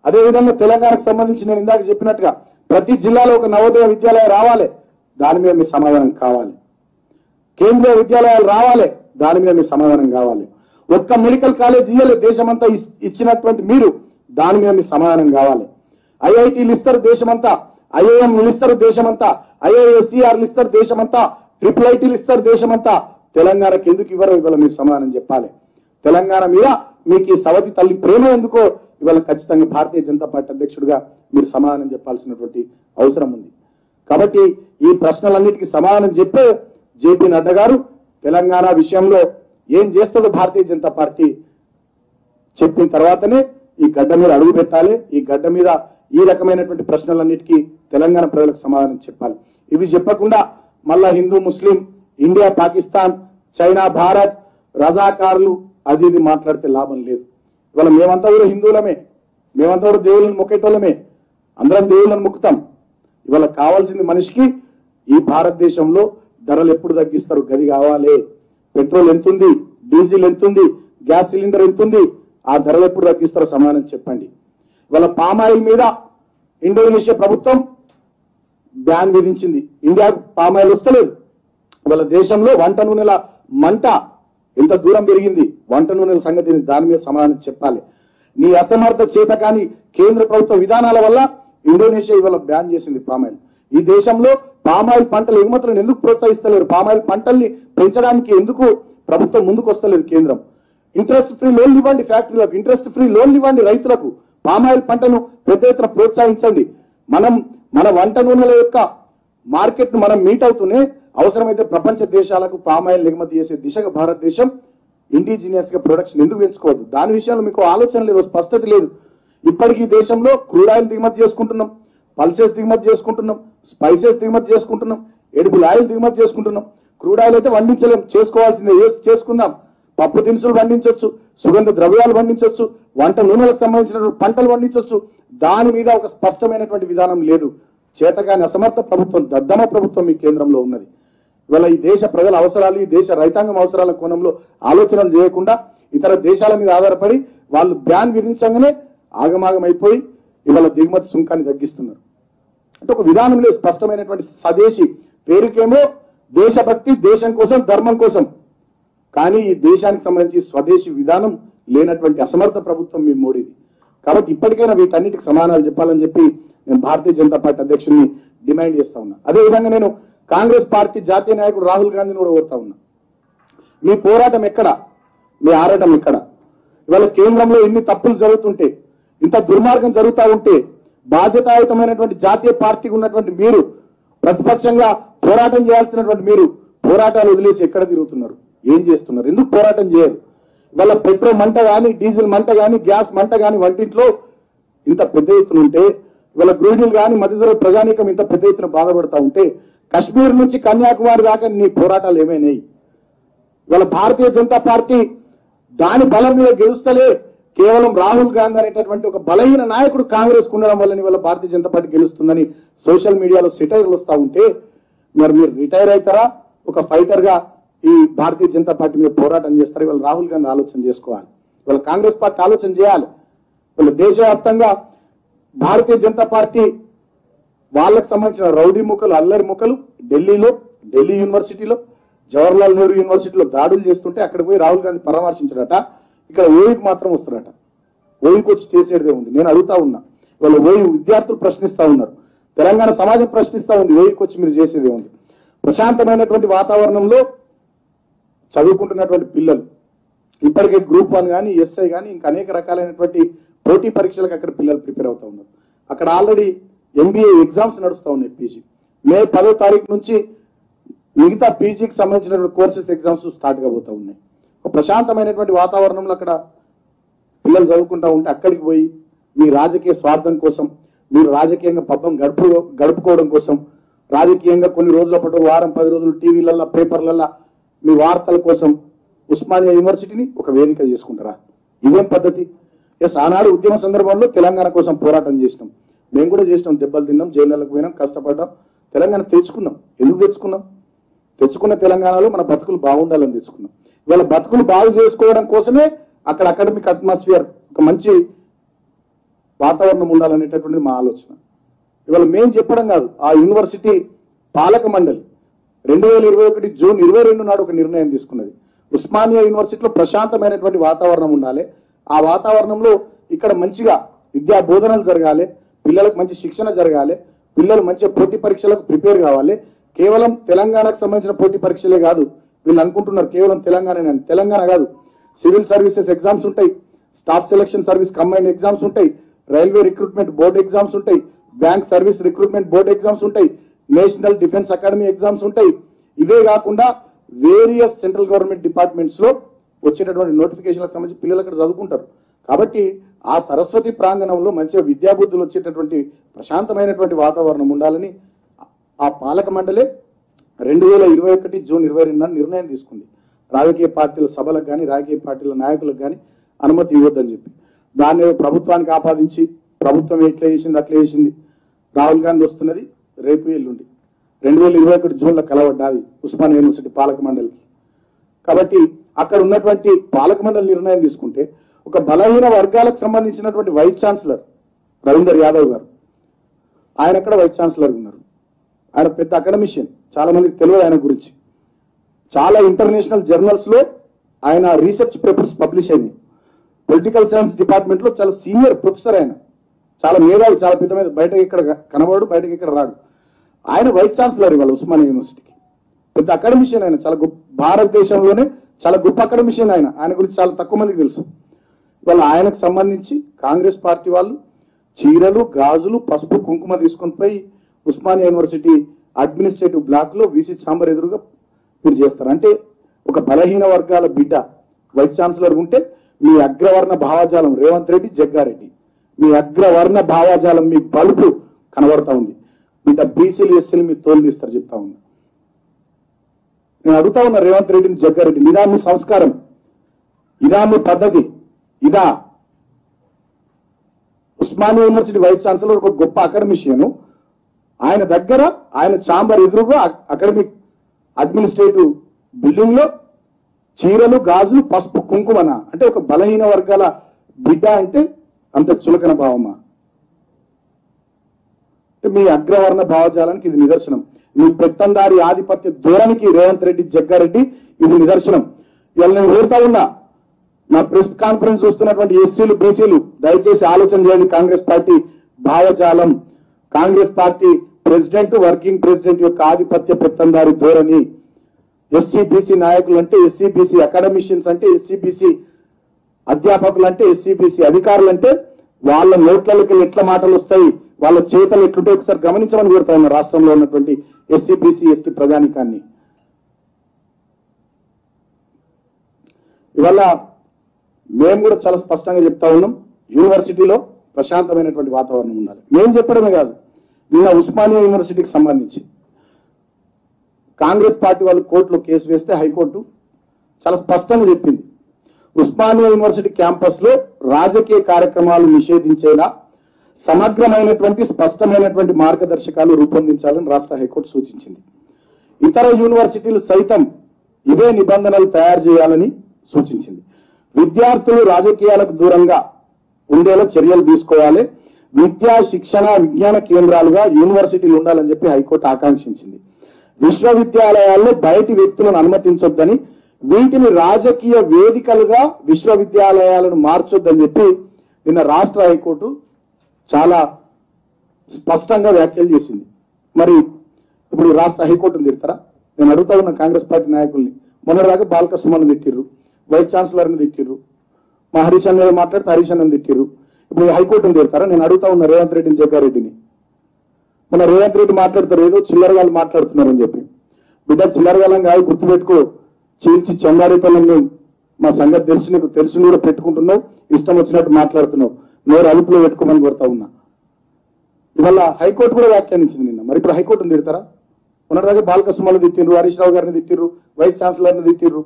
అదేవిధంగా తెలంగాణకు సంబంధించి నేను ఇందాక చెప్పినట్టుగా ప్రతి జిల్లాలో ఒక నవోదయ విద్యాలయం రావాలి దాని మీద మీ సమాధానం కావాలి కేంద్రీయ విద్యాలయాలు రావాలి దాని మీద మీ సమాధానం కావాలి ఒక్క మెడికల్ కాలేజ్ ఇయ్యలే దేశమంతా ఇస్- ఇచ్చినటువంటి మీరు దాని మీద మీ సమాధానం కావాలి ఐఐటీలు ఇస్తారు దేశమంతా ఐఐఎంలు ఇస్తారు దేశమంతా ఐఐఎస్సీఆర్లు ఇస్తారు దేశమంతా ట్రిపుల్ ఐటీలు ఇస్తారు దేశమంతా తెలంగాణకి ఎందుకు ఇవ్వరో ఇవాళ మీరు సమాధానం చెప్పాలి తెలంగాణ మీద మీకు ఈ సవతి తల్లి ప్రేమ ఎందుకో ఇవాళ ఖచ్చితంగా భారతీయ జనతా పార్టీ అధ్యక్షుడిగా మీరు సమాధానం చెప్పాల్సినటువంటి అవసరం ఉంది కాబట్టి ఈ ప్రశ్నలన్నిటికీ సమాధానం చెప్పే జేపీ నడ్డా గారు తెలంగాణ విషయంలో ఏం చేస్తుందో భారతీయ జనతా పార్టీ చెప్పిన తర్వాతనే ఈ గడ్డ మీద అడుగు పెట్టాలి ఈ గడ్డ మీద ఈ రకమైనటువంటి ప్రశ్నలన్నిటికీ తెలంగాణ ప్రజలకు సమాధానం చెప్పాలి ఇవి చెప్పకుండా మళ్ళా హిందూ ముస్లిం ఇండియా పాకిస్తాన్ చైనా భారత్ రజాకారులు అది ఇది మాట్లాడితే లాభం లేదు ఇవాళ మేమంతా కూడా హిందువులమే మేమంతా కూడా దేవుళ్ళని మొక్కేటోళ్ళమే అందరం దేవుళ్ళని మొక్కుతాం ఇవాళ కావాల్సింది మనిషికి ఈ భారతదేశంలో ధరలు ఎప్పుడు తగ్గిస్తారు గది కావాలి పెట్రోల్ ఎంతుంది డీజిల్ ఎంతుంది గ్యాస్ సిలిండర్ ఎంతుంది ఆ ధరలు ఎప్పుడు తగ్గిస్తారో సమాధానం చెప్పండి ఇవాళ పామాయిల్ మీద ఇండోనేషియా ప్రభుత్వం బ్యాన్ విధించింది ఇండియాకు పామాయిల్ వస్తలేదు వాళ్ళ దేశంలో వంట నూనెల మంట ఎంత దూరం పెరిగింది వంట నూనెల సంగతి దాని మీద సమాధానం చెప్పాలి నీ అసమర్థ చేత కానీ కేంద్ర ప్రభుత్వ విధానాల వల్ల ఇండోనేషియా ఇవాళ బ్యాన్ చేసింది పామాయిల్ ఈ దేశంలో పామాయిల్ పంటల ఎగుమతులను ఎందుకు ప్రోత్సహిస్తలేరు పామాయిల్ పంటల్ని పెంచడానికి ఎందుకు ప్రభుత్వం ముందుకు వస్తలేదు కేంద్రం ఇంట్రెస్ట్ ఫ్రీ లోన్లు ఇవ్వండి ఫ్యాక్టరీలకు ఇంట్రెస్ట్ ఫ్రీ లోన్లు ఇవ్వండి రైతులకు పామాయిల్ పంటను పెద్ద ఎత్తున ప్రోత్సహించండి మనం మన వంట నూనెల యొక్క మార్కెట్ ను మనం మీట్ అవుతూనే అవసరమైతే ప్రపంచ దేశాలకు పామాయిల్ ఎగుమతి చేసే దిశగా భారతదేశం ఇండిజినియస్ గా ప్రొడక్షన్ ఎందుకు పెంచుకోవద్దు దాని విషయంలో మీకు ఆలోచన లేదు స్పష్టత లేదు ఇప్పటికీ ఈ దేశంలో క్రూడ్ ఆయిల్ దిగుమతి చేసుకుంటున్నాం పల్సెస్ దిగుమతి చేసుకుంటున్నాం స్పైసెస్ దిగుమతి చేసుకుంటున్నాం ఎడుపుల ఆయిల్ దిగుమతి చేసుకుంటున్నాం క్రూడ్ ఆయిల్ అయితే వండించలేం చేసుకోవాల్సిందే వేసి చేసుకుందాం పప్పు దినుసులు పండించవచ్చు సుగంధ ద్రవ్యాలు పండించవచ్చు వంట నూనెలకు సంబంధించిన పంటలు పండించవచ్చు దాని మీద ఒక స్పష్టమైనటువంటి విధానం లేదు చేతగాని అసమర్థ ప్రభుత్వం దద్దమ ప్రభుత్వం ఈ కేంద్రంలో ఉన్నది ఇవాళ ఈ దేశ ప్రజల అవసరాలు ఈ దేశ రైతాంగం అవసరాల కోణంలో ఆలోచనలు చేయకుండా ఇతర దేశాల మీద ఆధారపడి వాళ్ళు బ్యాన్ విధించగానే ఆగమాగం అయిపోయి ఇవాళ దిగుమతి సుంకాన్ని తగ్గిస్తున్నారు అంటే ఒక విధానం లేదు స్పష్టమైనటువంటి స్వదేశీ పేరుకేమో దేశభక్తి దేశం కోసం ధర్మం కోసం కానీ ఈ దేశానికి సంబంధించి స్వదేశీ విధానం లేనటువంటి అసమర్థ ప్రభుత్వం మీ మోడీది కాబట్టి ఇప్పటికైనా వీటన్నిటికి సమాధానాలు చెప్పాలని చెప్పి నేను భారతీయ జనతా పార్టీ అధ్యక్షుడిని డిమాండ్ చేస్తా ఉన్నా అదే విధంగా నేను కాంగ్రెస్ పార్టీ జాతీయ నాయకుడు రాహుల్ గాంధీని కూడా కోరుతా ఉన్నా మీ పోరాటం ఎక్కడ మీ ఆరాటం ఎక్కడ ఇవాళ కేంద్రంలో ఎన్ని తప్పులు జరుగుతుంటే ఇంత దుర్మార్గం జరుగుతా ఉంటే బాధ్యతాయుతమైనటువంటి జాతీయ పార్టీకి ఉన్నటువంటి మీరు ప్రతిపక్షంగా పోరాటం చేయాల్సినటువంటి మీరు పోరాటాలు వదిలేసి ఎక్కడ తిరుగుతున్నారు ఏం చేస్తున్నారు ఎందుకు పోరాటం చేయరు ఇవాళ పెట్రోల్ మంట కానీ డీజిల్ మంట కానీ గ్యాస్ మంట కానీ వంటింట్లో ఇంత పెద్ద ఎత్తున ఉంటే ఇవాళ గృహిణులు కానీ మధ్యతరగతి ప్రజానీకం ఇంత పెద్ద ఎత్తున బాధపడతా ఉంటే కశ్మీర్ నుంచి కన్యాకుమారి దాకా నీ పోరాటాలు ఏమైనాయి ఇవాళ భారతీయ జనతా పార్టీ దాని బలం మీద గెలుస్తలే కేవలం రాహుల్ గాంధీ అనేటటువంటి ఒక బలహీన నాయకుడు కాంగ్రెస్ ఉండడం వల్ల ఇవాళ భారతీయ జనతా పార్టీ గెలుస్తుందని సోషల్ మీడియాలో సిటైర్లు వస్తా ఉంటే మరి మీరు రిటైర్ అవుతారా ఒక ఫైటర్ గా ఈ భారతీయ జనతా పార్టీ మీద పోరాటం చేస్తారు ఇవాళ రాహుల్ గాంధీ ఆలోచన చేసుకోవాలి ఇవాళ కాంగ్రెస్ పార్టీ ఆలోచన చేయాలి ఇవాళ దేశవ్యాప్తంగా భారతీయ జనతా పార్టీ వాళ్ళకు సంబంధించిన రౌడీ ముక్కలు అల్లరి ముక్కలు ఢిల్లీలో ఢిల్లీ యూనివర్సిటీలో జవహర్లాల్ నెహ్రూ యూనివర్సిటీలో దాడులు చేస్తుంటే అక్కడ పోయి రాహుల్ గాంధీ పరామర్శించాడట ఇక్కడ ఓయికి మాత్రం వస్తారట ఓయికి వచ్చి చేసేదే ఉంది నేను అడుగుతా ఉన్నా వాళ్ళ ఓయి విద్యార్థులు ప్రశ్నిస్తా ఉన్నారు తెలంగాణ సమాజం ప్రశ్నిస్తా ఉంది ఓయికి వచ్చి మీరు చేసేదే ఉంది ప్రశాంతమైనటువంటి వాతావరణంలో చదువుకుంటున్నటువంటి పిల్లలు ఇప్పటికే గ్రూప్ వన్ కానీ ఎస్ఐ కానీ ఇంకా అనేక రకాలైనటువంటి పోటీ పరీక్షలకు అక్కడ పిల్లలు ప్రిపేర్ అవుతా ఉన్నారు అక్కడ ఆల్రెడీ ఎంబీఏ ఎగ్జామ్స్ నడుస్తూ ఉన్నాయి పీజీ మే పదో తారీఖు నుంచి మిగతా పీజీకి సంబంధించినటువంటి కోర్సెస్ ఎగ్జామ్స్ స్టార్ట్ కాబోతా ఉన్నాయి ఒక ప్రశాంతమైనటువంటి వాతావరణంలో అక్కడ పిల్లలు చదువుకుంటా ఉంటే అక్కడికి పోయి మీ రాజకీయ స్వార్థం కోసం మీరు రాజకీయంగా పబ్బం గడుపు గడుపుకోవడం కోసం రాజకీయంగా కొన్ని రోజుల పాటు వారం పది రోజులు టీవీలల్లో పేపర్లల్లో మీ వార్తల కోసం ఉస్మానియా యూనివర్సిటీని ఒక వేదిక చేసుకుంటారా ఇదేం పద్ధతి ఎస్ ఆనాడు ఉద్యమ సందర్భంలో తెలంగాణ కోసం పోరాటం చేసినాం మేము కూడా చేసినాం దెబ్బలు తిన్నాం జైళ్ళకు పోయినాం కష్టపడ్డాం తెలంగాణ తెచ్చుకున్నాం ఎందుకు తెచ్చుకున్నాం తెచ్చుకున్న తెలంగాణలో మన బతుకులు బాగుండాలని తెచ్చుకున్నాం ఇవాళ బతుకులు బాగు చేసుకోవడం కోసమే అక్కడ అకాడమిక్ అట్మాస్ఫియర్ ఒక మంచి వాతావరణం ఉండాలనేటటువంటిది మా ఆలోచన ఇవాళ మేము చెప్పడం కాదు ఆ యూనివర్సిటీ పాలక మండలి రెండు వేల ఇరవై ఒకటి జూన్ ఇరవై రెండు నాడు ఒక నిర్ణయం తీసుకున్నది ఉస్మానియా యూనివర్సిటీలో ప్రశాంతమైనటువంటి వాతావరణం ఉండాలి ఆ వాతావరణంలో ఇక్కడ మంచిగా విద్యా బోధనలు జరగాలి పిల్లలకు మంచి శిక్షణ జరగాలి పిల్లలు మంచిగా పోటీ పరీక్షలకు ప్రిపేర్ కావాలి కేవలం తెలంగాణకు సంబంధించిన పోటీ పరీక్షలే కాదు వీళ్ళు అనుకుంటున్నారు కేవలం తెలంగాణ తెలంగాణ కాదు సివిల్ సర్వీసెస్ ఎగ్జామ్స్ ఉంటాయి staff selection service combined exams ఉంటాయి రైల్వే రిక్రూట్మెంట్ బోర్డ్ ఎగ్జామ్స్ ఉంటాయి bank service recruitment board exams ఉంటాయి నేషనల్ డిఫెన్స్ అకాడమీ ఎగ్జామ్స్ ఉంటాయి ఇవే కాకుండా వేరియస్ సెంట్రల్ గవర్నమెంట్ డిపార్ట్మెంట్స్ లో వచ్చేటటువంటి నోటిఫికేషన్లకు సంబంధించి పిల్లలు అక్కడ చదువుకుంటారు కాబట్టి ఆ సరస్వతి ప్రాంగణంలో మంచిగా విద్యాబుద్ధులు వచ్చేటటువంటి ప్రశాంతమైనటువంటి వాతావరణం ఉండాలని ఆ పాలక మండలే రెండు వేల ఇరవై ఒకటి జూన్ ఇరవై రెండున నిర్ణయం తీసుకుంది రాజకీయ పార్టీల సభలకు కానీ రాజకీయ పార్టీల నాయకులకు కానీ అనుమతి ఇవ్వద్దని చెప్పి దాన్ని ప్రభుత్వానికి ఆపాదించి ప్రభుత్వం ఎట్లా చేసింది అట్లా చేసింది రాహుల్ గాంధీ వస్తున్నది రేపు ఎల్లుండి రెండు వేల ఇరవై ఒకటి జూన్లో కలవడ్డాది ఉస్మాన్ యూనివర్సిటీ పాలక మండలికి కాబట్టి అక్కడ ఉన్నటువంటి పాలక మండలి నిర్ణయం తీసుకుంటే ఒక బలహీన వర్గాలకు సంబంధించినటువంటి వైస్ ఛాన్సలర్ రవీందర్ యాదవ్ గారు ఆయన అక్కడ వైస్ ఛాన్సలర్ ఉన్నారు ఆయన పెద్ద అకాడమిషియన్ చాలా మందికి తెలియదు ఆయన గురించి చాలా ఇంటర్నేషనల్ జర్నల్స్ లో ఆయన రీసెర్చ్ పేపర్స్ పబ్లిష్ అయింది పొలిటికల్ సైన్స్ డిపార్ట్మెంట్ లో చాలా సీనియర్ ప్రొఫెసర్ ఆయన చాలా మేధావి చాలా పెద్ద మీద బయటకి ఇక్కడ కనబడు బయటకి ఇక్కడ రాడు ఆయన వైస్ ఛాన్సలర్ ఇవాళ ఉస్మానియా యూనివర్సిటీకి పెద్ద అకాడమిషియన్ ఆయన చాలా గొప్ప భారతదేశంలోనే చాలా గొప్ప అకాడమిషియన్ ఆయన ఆయన గురించి చాలా తక్కువ మందికి తెలుసు ఇవాళ ఆయనకు సంబంధించి కాంగ్రెస్ పార్టీ వాళ్ళు చీరలు గాజులు పసుపు కుంకుమ తీసుకొని పోయి ఉస్మానియా యూనివర్సిటీ అడ్మినిస్ట్రేటివ్ బ్లాక్ లో వీసీ ఛాంబర్ ఎదురుగా మీరు చేస్తారు అంటే ఒక బలహీన వర్గాల బిడ్డ వైస్ ఛాన్సలర్ ఉంటే మీ అగ్రవర్ణ భావజాలం రేవంత్ రెడ్డి జగ్గారెడ్డి మీ అగ్రవర్ణ భావజాలం మీ బలుపు కనబడతా ఉంది బిడ్డ బీసీలు ఎస్సీలు మీ తోలు తీస్తారు చెప్తా ఉంది నేను అడుగుతా ఉన్నా రేవంత్ రెడ్డిని జగ్గారెడ్డి ఇదా మీ సంస్కారం ఇదా మీ పద్ధతి ఇదా ఉస్మానియా యూనివర్సిటీ వైస్ ఛాన్సలర్ ఒక గొప్ప అకాడమిషియను ఆయన దగ్గర ఆయన ఛాంబర్ ఎదురుగా అ- అకాడమిక్ అడ్మినిస్ట్రేటివ్ బిల్డింగ్ లో చీరలు గాజులు పసుపు కుంకుమన అంటే ఒక బలహీన వర్గాల బిడ్డ అంటే అంత చులకన భావమా అంటే మీ అగ్రవర్ణ భావజాలానికి ఇది నిదర్శనం మీ పెత్తందారి ఆధిపత్య ధోరణికి రేవంత్ రెడ్డి జగ్గారెడ్డి ఇది నిదర్శనం ఇవాళ నేను కోరుతా ఉన్నా నా ప్రెస్ కాన్ఫరెన్స్ చూస్తున్నటువంటి ఎస్సీలు బీసీలు దయచేసి ఆలోచన చేయండి కాంగ్రెస్ పార్టీ భావజాలం Congress party president working president యొక్క ఆధిపత్య పెత్తందారి ధోరణి ఎస్సీ బీసీ నాయకులు అంటే ఎస్సీ బీసీ అకాడమిషియన్స్ అంటే ఎస్సీ బీసీ అధ్యాపకులు అంటే ఎస్సీ బీసీ అధికారులు అంటే వాళ్ళ నోట్లకి ఎట్ల మాటలు వస్తాయి వాళ్ళ చేతలు ఎట్లుంటే ఒకసారి గమనించమని కోరుతా ఉన్నా రాష్ట్రంలో ఉన్నటువంటి ఎస్సీ బీసీ ఎస్టీ ప్రజానికాన్ని ఇవాళ మేము కూడా చాలా స్పష్టంగా చెప్తా ఉన్నాం యూనివర్సిటీలో ప్రశాంతమైనటువంటి వాతావరణం ఉండాలి మేము చెప్పడమే కాదు నిన్న ఉస్మానియా యూనివర్సిటీకి సంబంధించి కాంగ్రెస్ పార్టీ వాళ్ళు కోర్టులో కేసు వేస్తే హైకోర్టు చాలా స్పష్టంగా చెప్పింది ఉస్మానియా యూనివర్సిటీ క్యాంపస్ లో రాజకీయ కార్యక్రమాలు నిషేధించేలా సమగ్రమైనటువంటి స్పష్టమైనటువంటి మార్గదర్శకాలు రూపొందించాలని రాష్ట్ర హైకోర్టు సూచించింది ఇతర యూనివర్సిటీలు సైతం ఇవే నిబంధనలు తయారు చేయాలని సూచించింది విద్యార్థులు రాజకీయాలకు దూరంగా ఉండేలా చర్యలు తీసుకోవాలి విద్యా శిక్షణ విజ్ఞాన కేంద్రాలుగా యూనివర్సిటీలు ఉండాలని చెప్పి హైకోర్టు ఆకాంక్షించింది విశ్వవిద్యాలయాల్లో బయటి వ్యక్తులను అనుమతించొద్దని వీటిని రాజకీయ వేదికలుగా విశ్వవిద్యాలయాలను మార్చొద్దని చెప్పి నిన్న రాష్ట్ర హైకోర్టు చాలా స్పష్టంగా వ్యాఖ్యలు చేసింది మరి ఇప్పుడు రాష్ట్ర హైకోర్టును తిడతారా నేను అడుగుతా ఉన్న కాంగ్రెస్ పార్టీ నాయకుల్ని మొన్నటిదాకా బాలక సుమన్ తిట్టిర్రు వైస్ ఛాన్సలర్ని తిట్టిర్రు మా హరీష్ అన్న ఏదో మాట్లాడితే హరీష్ అన్నని తిట్టిర్రు ఇప్పుడు హైకోర్టును తిడతారా నేను అడుగుతా ఉన్న రేవంత్ రెడ్డిని జగ్గారెడ్డిని మన రేవంత్ రెడ్డి మాట్లాడతారు ఏదో చిల్లర వాళ్ళు మాట్లాడుతున్నారని చెప్పి బిడ్డ చిల్లర వాళ్ళం కాదు గుర్తుపెట్టుకో చీల్చి చందారిపల్లం మేము మా సంగతి తెలుసు నీకు తెలుసు కూడా పెట్టుకుంటున్నావు ఇష్టం వచ్చినట్టు మాట్లాడుతున్నావు నోరు అదుపులో పెట్టుకోమని కోరుతా ఉన్నా ఇవాళ హైకోర్టు కూడా వ్యాఖ్యానించింది నిన్న మరి ఇప్పుడు హైకోర్టును తిడతారా ఉన్నదాకా బాలక సుమలు తిట్టిర్రు హరీష్ రావు గారిని తిట్టిర్రు వైస్ ఛాన్సలర్ని తిట్టిర్రు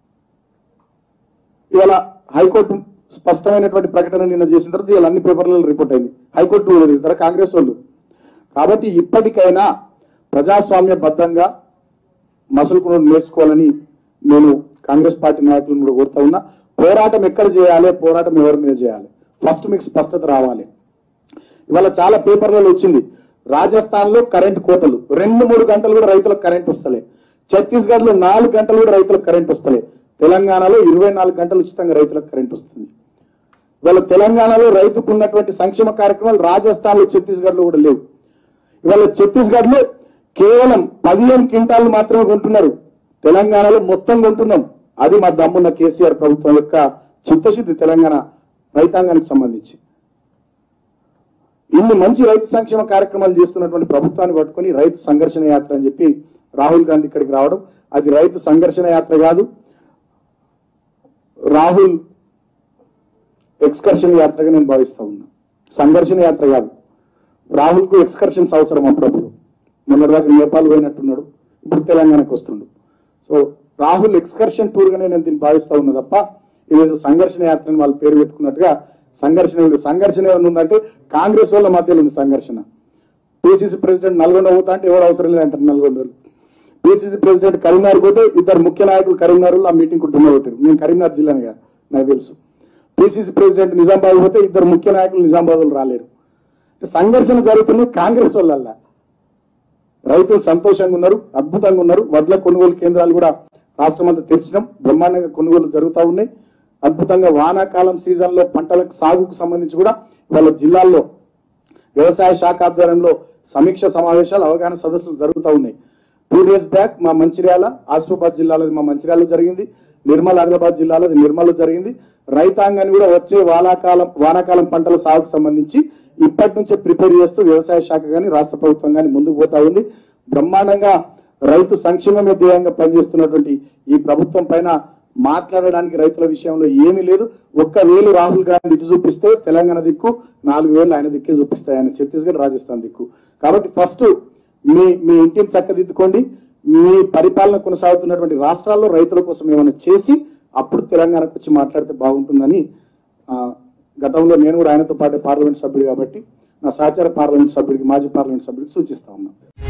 ఇవాళ హైకోర్టు స్పష్టమైనటువంటి ప్రకటన నిన్న చేసిన తర్వాత ఇవాళ అన్ని పేపర్లలో రిపోర్ట్ అయింది హైకోర్టు కూడా తిడతారా కాంగ్రెస్ వాళ్ళు కాబట్టి ఇప్పటికైనా ప్రజాస్వామ్యబద్ధంగా మసలుకును నేర్చుకోవాలని నేను కాంగ్రెస్ పార్టీ నాయకులను కూడా కోరుతా ఉన్నా పోరాటం ఎక్కడ చేయాలి పోరాటం ఎవరి మీద చేయాలి ఫస్ట్ మీకు స్పష్టత రావాలి ఇవాళ చాలా పేపర్లలో వచ్చింది రాజస్థాన్ లో కరెంట్ కోతలు రెండు మూడు గంటలు కూడా రైతులకు కరెంట్ వస్తలే ఛత్తీస్గఢ్ లో నాలుగు గంటలు కూడా రైతులకు కరెంట్ వస్తలే తెలంగాణలో ఇరవై నాలుగు గంటలు ఉచితంగా రైతులకు కరెంట్ వస్తుంది ఇవాళ తెలంగాణలో రైతుకు ఉన్నటువంటి సంక్షేమ కార్యక్రమాలు రాజస్థాన్ లో ఛత్తీస్గఢ్ లో కూడా లేవు ఇవాళ ఛత్తీస్గఢ్ లో కేవలం పదిహేను క్వింటాలు మాత్రమే కొంటున్నారు తెలంగాణలో మొత్తం కొంటున్నాం అది మా దమ్మున్న కేసీఆర్ ప్రభుత్వం యొక్క చిత్తశుద్ధి తెలంగాణ రైతాంగానికి సంబంధించి ఇన్ని మంచి రైతు సంక్షేమ కార్యక్రమాలు చేస్తున్నటువంటి ప్రభుత్వాన్ని పట్టుకొని రైతు సంఘర్షణ యాత్ర అని చెప్పి రాహుల్ గాంధీ ఇక్కడికి రావడం అది రైతు సంఘర్షణ యాత్ర కాదు రాహుల్ ఎక్స్కర్షన్ యాత్రగా నేను భావిస్తా ఉన్నా సంఘర్షణ యాత్ర కాదు రాహుల్ కు ఎక్స్కర్షన్స్ అవసరం అప్పుడప్పుడు మొన్నటిదాకా నేపాల్ పోయినట్టున్నాడు ఇప్పుడు తెలంగాణకు వస్తుండు సో రాహుల్ ఎక్స్కర్షన్ టూర్ గానే నేను దీన్ని భావిస్తా ఉన్నా తప్ప ఇదేదో సంఘర్షణ యాత్ర అని వాళ్ళు పేరు పెట్టుకున్నట్టుగా సంఘర్షణ ఉంది సంఘర్షణ ఏమైనా ఉందంటే కాంగ్రెస్ వాళ్ళ మధ్యలో ఉంది సంఘర్షణ పిసిసి ప్రెసిడెంట్ నల్గొండ పోతా అంటే ఎవరు అవసరం లేదంటారు నల్గొండలు పిసిసి ప్రెసిడెంట్ కరీంనగర్ పోతే ఇద్దరు ముఖ్య నాయకులు కరీంనగర్ ఆ మీటింగ్ కుంటున్నా కొట్టారు నేను కరీంనగర్ జిల్లాని కదా నాకు తెలుసు పిసిసి ప్రెసిడెంట్ నిజామాబాద్ పోతే ఇద్దరు ముఖ్య నాయకులు నిజామాబాద్ రాలేరు సంఘర్షణ జరుగుతుంది కాంగ్రెస్ వాళ్ళ రైతులు సంతోషంగా ఉన్నారు అద్భుతంగా ఉన్నారు వడ్ల కొనుగోలు కేంద్రాలు కూడా రాష్ట్రం అంతా తెరిచినాం బ్రహ్మాండంగా కొనుగోలు జరుగుతూ ఉన్నాయి అద్భుతంగా వానాకాలం సీజన్ లో పంటలకు సాగుకు సంబంధించి కూడా వాళ్ళ జిల్లాల్లో వ్యవసాయ శాఖ ఆధ్వర్యంలో సమీక్ష సమావేశాలు అవగాహన సదస్సులు జరుగుతూ ఉన్నాయి టూ డేస్ బ్యాక్ మా మంచిర్యాల ఆసిఫాబాద్ జిల్లాలో మా మంచిర్యాలలో జరిగింది నిర్మల్ ఆదిలాబాద్ జిల్లాలో అది నిర్మల్లో జరిగింది రైతాంగాన్ని కూడా వచ్చే వానాకాలం వానాకాలం పంటల సాగుకు సంబంధించి ఇప్పటి నుంచే ప్రిపేర్ చేస్తూ వ్యవసాయ శాఖ కానీ రాష్ట్ర ప్రభుత్వం కానీ ముందుకు పోతా ఉంది బ్రహ్మాండంగా రైతు సంక్షేమమే ధ్యేయంగా పనిచేస్తున్నటువంటి ఈ ప్రభుత్వం పైన మాట్లాడడానికి రైతుల విషయంలో ఏమీ లేదు ఒక్క వేలు రాహుల్ గాంధీ ఇటు చూపిస్తే తెలంగాణ దిక్కు నాలుగు వేలు ఆయన దిక్కే చూపిస్తాయి ఆయన ఛత్తీస్గఢ్ రాజస్థాన్ దిక్కు కాబట్టి ఫస్ట్ మీ మీ ఇంటిని చక్కదిద్దుకోండి మీ పరిపాలన కొనసాగుతున్నటువంటి రాష్ట్రాల్లో రైతుల కోసం ఏమైనా చేసి అప్పుడు తెలంగాణకు వచ్చి మాట్లాడితే బాగుంటుందని ఆ, గతంలో నేను కూడా ఆయనతో పాటు పార్లమెంట్ సభ్యుడు కాబట్టి నా సహచార పార్లమెంట్ సభ్యుడికి మాజీ పార్లమెంట్ సభ్యుడికి సూచిస్తా ఉన్నాను